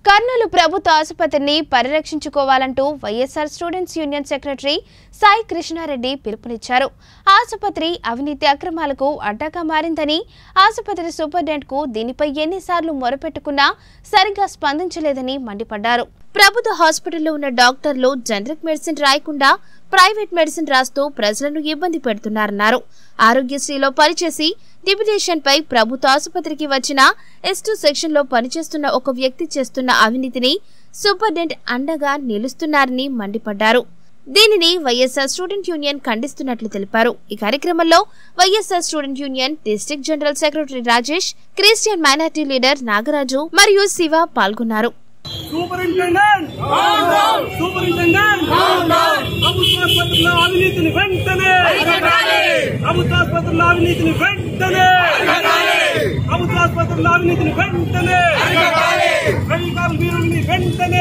కర్నూలు ప్రభుత్వ ఆసుపత్రిని పరిరక్షించుకోవాలంటూ YSR students union secretary Sai Krishnareddy పిలుపునిచ్చారు ఆసుపత్రి అవినీతి అక్రమాలకు అడ్డాగా మారిందని ఆసుపత్రి సూపరింటెండెంట్కు దీనిపై ఎన్నిసార్లు మొరపెట్టుకున్నా సరిగ్గా స్పందించలేదని మండిపడ్డారు ప్రభుత్వ హాస్పిటల్లో ఉన్న డాక్టర్లు జనరిక్ మెడిసిన్ రాయకుండా ప్రైవేట్ మెడిసిన్ రాస్తూ ప్రజలను ఇబ్బంది పెడుతున్నారన్నారు ఆరోగ్యశ్రీలో పనిచేసి డిప్యుటేషన్ పై ప్రభుత్వ ఆసుపత్రికి వచ్చిన ఎస్ టూ సెక్షన్ లో పనిచేస్తున్న ఒక వ్యక్తి చేస్తున్న అవినీతిని సూపరింటెండెంట్ అండగా నిలుస్తున్నారని మండిపడ్డారు దీనిని వైఎస్ఆర్ స్టూడెంట్ యూనియన్ ఖండిస్తున్నట్లు తెలిపారు ఈ కార్యక్రమంలో YSR student union district general secretary Rajesh Christian minority leader Nagaraju మరియు శివ పాల్గొన్నారు సూపరింటెండెంట్ సూపరింటెండెంట్ ప్రభుత్వ ఆసుపత్రుల అవినీతిని వెంటనే ప్రభుత్వ ఆసుపత్రుల అవినీతిని వెంటనే ప్రభుత్వ ఆసుపత్రుల అవినీతిని వెంటనే మెడికల్ వీరుల్ని వెంటనే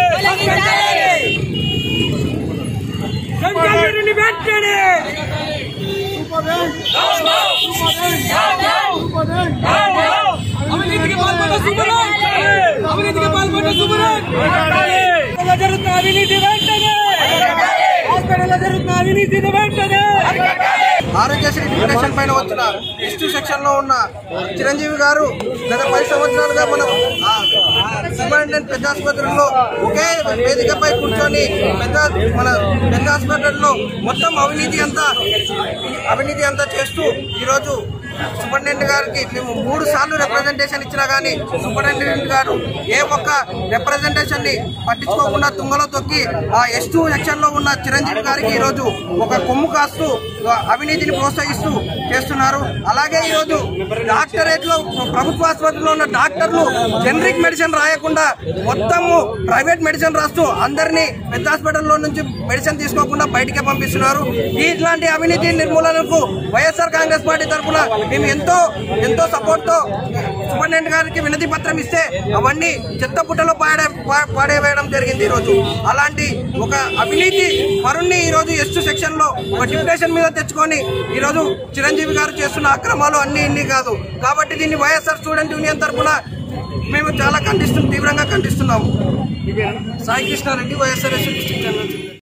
మెడికల్ వీరుల్ని వెంటనే అవినీతికి పాల్పడ్డ సూపరింట్ అవినీతికి పాల్పడ్డ సూపరింట్ జరుగుతున్న అవినీతి వెంటనే హాస్పిటల్లో జరుగుతున్న అవినీతిని వెంటనే ఆరోగ్యశ్రీ డిప్యుటేషన్ పైన వచ్చిన ఎస్టీ సెక్షన్ లో ఉన్న చిరంజీవి గారు గత పది సంవత్సరాలుగా మనం ఆ, సూపరింటెండెంట్ పెద్ద ఆసుపత్రుల్లో ఒకే వేదికపై కూర్చొని పెద్ద మన పెద్ద హాస్పిటల్లో మొత్తం అవినీతి అంతా అవినీతి అంతా చేస్తూ ఈరోజు సూపరింటెండెంట్ గారికి మేము మూడు సార్లు రిప్రజెంటేషన్ ఇచ్చినా కానీ సూపరింటెండెంట్ గారు ఏ ఒక్క రిప్రజెంటేషన్ ని పట్టించుకోకుండా తుంగలో తొక్కి ఆ ఎస్ టూ సెక్షన్ లో ఉన్న చిరంజీవి గారికి ఈరోజు ఒక కొమ్ము కాస్తూ అవినీతిని ప్రోత్సహిస్తూ చేస్తున్నారు అలాగే ఈరోజు డాక్టరేట్ లో ప్రభుత్వ ఆసుపత్రిలో ఉన్న డాక్టర్లు జనరిక్ మెడిసిన్ రాయకుండా మొత్తము ప్రైవేట్ మెడిసిన్ రాస్తూ అందరినీ పెద్ద హాస్పిటల్లో నుంచి మెడిసిన్ తీసుకోకుండా బయటికే పంపిస్తున్నారు ఇట్లాంటి అవినీతి నిర్మూలనకు వైఎస్ఆర్ కాంగ్రెస్ పార్టీ తరఫున మేము ఎంతో ఎంతో సపోర్ట్ తో సూపరింటెండెంట్ గారికి వినతి పత్రం ఇస్తే అవన్నీ చెత్త పుట్టలో పాడే పా- పాడేవేయడం జరిగింది ఈ రోజు అలాంటి ఒక అవినీతి పరుణ్ణి ఈ రోజు ఎస్టు సెక్షన్ లో ఒక డిప్యుటేషన్ మీద తెచ్చుకొని ఈ రోజు చిరంజీవి గారు చేస్తున్న అక్రమాలు అన్ని ఇన్ని కాదు కాబట్టి దీన్ని వైఎస్ఆర్ స్టూడెంట్ యూనియన్ తరఫున మేము చాలా ఖండిస్తు తీవ్రంగా ఖండిస్తున్నాము Sai Krishnareddy YSR SC district general